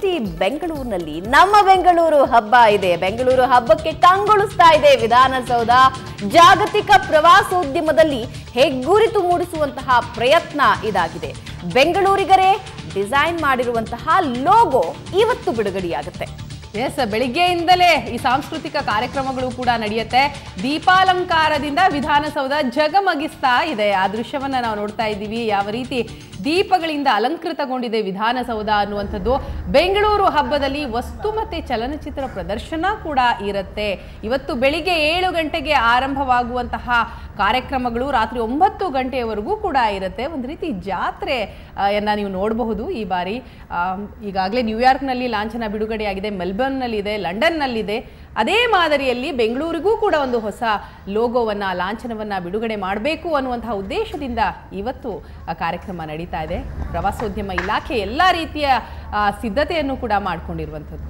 ರೀತಿ ಬೆಂಗಳೂರಿನಲ್ಲಿ ನಮ್ಮ ಬೆಂಗಳೂರು ಹಬ್ಬ ಇದೆ ಬೆಂಗಳೂರು ಹಬ್ಬಕ್ಕೆ ಕಂಗೊಳಿಸ್ತಾ ಇದೆ ವಿಧಾನಸೌಧ ಜಾಗತಿಕ ಪ್ರವಾಸೋದ್ಯಮದಲ್ಲಿ ಹೆಗ್ಗುರಿತು ಮೂಡಿಸುವಂತಹ ಪ್ರಯತ್ನ ಇದಾಗಿದೆ ಬೆಂಗಳೂರಿಗರೇ ಡಿಸೈನ್ ಮಾಡಿರುವಂತಹ ಲೋಗೋ ಇವತ್ತು ಬಿಡುಗಡೆಯಾಗುತ್ತೆ ಎಸ್ ಬೆಳಿಗ್ಗೆಯಿಂದಲೇ ಈ ಸಾಂಸ್ಕೃತಿಕ ಕಾರ್ಯಕ್ರಮಗಳು ಕೂಡ ನಡೆಯುತ್ತೆ ದೀಪಾಲಂಕಾರದಿಂದ ವಿಧಾನಸೌಧ ಜಗಮಗಿಸ್ತಾ ಇದೆ ಆ ದೃಶ್ಯವನ್ನ ನಾವು ನೋಡ್ತಾ ಇದ್ದೀವಿ ಯಾವ ರೀತಿ ದೀಪಗಳಿಂದ ಅಲಂಕೃತಗೊಂಡಿದೆ ವಿಧಾನಸೌಧ ಅನ್ನುವಂಥದ್ದು ಬೆಂಗಳೂರು ಹಬ್ಬದಲ್ಲಿ ವಸ್ತು ಮತ್ತೆ ಚಲನಚಿತ್ರ ಪ್ರದರ್ಶನ ಕೂಡ ಇರುತ್ತೆ ಇವತ್ತು ಬೆಳಿಗ್ಗೆ ಏಳು ಗಂಟೆಗೆ ಆರಂಭವಾಗುವಂತಹ ಕಾರ್ಯಕ್ರಮಗಳು ರಾತ್ರಿ ಒಂಬತ್ತು ಗಂಟೆಯವರೆಗೂ ಕೂಡ ಇರುತ್ತೆ ಒಂದು ರೀತಿ ಜಾತ್ರೆ ಆ, ಯನ್ನ ನೀವು ನೋಡಬಹುದು ಈ ಬಾರಿ ಆಮ್, ಈಗಾಗಲೇ ನ್ಯೂಯಾರ್ಕ್ನಲ್ಲಿ ಲಾಂಛನ ಬಿಡುಗಡೆಯಾಗಿದೆ ಮೆಲ್ಬರ್ನ್ನಲ್ಲಿದೆ ಲಂಡನ್ನಲ್ಲಿದೆ ಅದೇ ಮಾದರಿಯಲ್ಲಿ ಬೆಂಗಳೂರಿಗೂ ಕೂಡ ಒಂದು ಹೊಸ ಲೋಗೋವನ್ನ ಲಾಂಛನವನ್ನ ಬಿಡುಗಡೆ ಮಾಡಬೇಕು ಅನ್ನುವಂತಹ ಉದ್ದೇಶದಿಂದ ಇವತ್ತು ಆ ಕಾರ್ಯಕ್ರಮ ನಡೀತಾ ಇದೆ ಪ್ರವಾಸೋದ್ಯಮ ಇಲಾಖೆ ಎಲ್ಲ ರೀತಿಯ ಆ, ಸಿದ್ಧತೆಯನ್ನು ಕೂಡ ಮಾಡಿಕೊಂಡಿರುವಂಥದ್ದು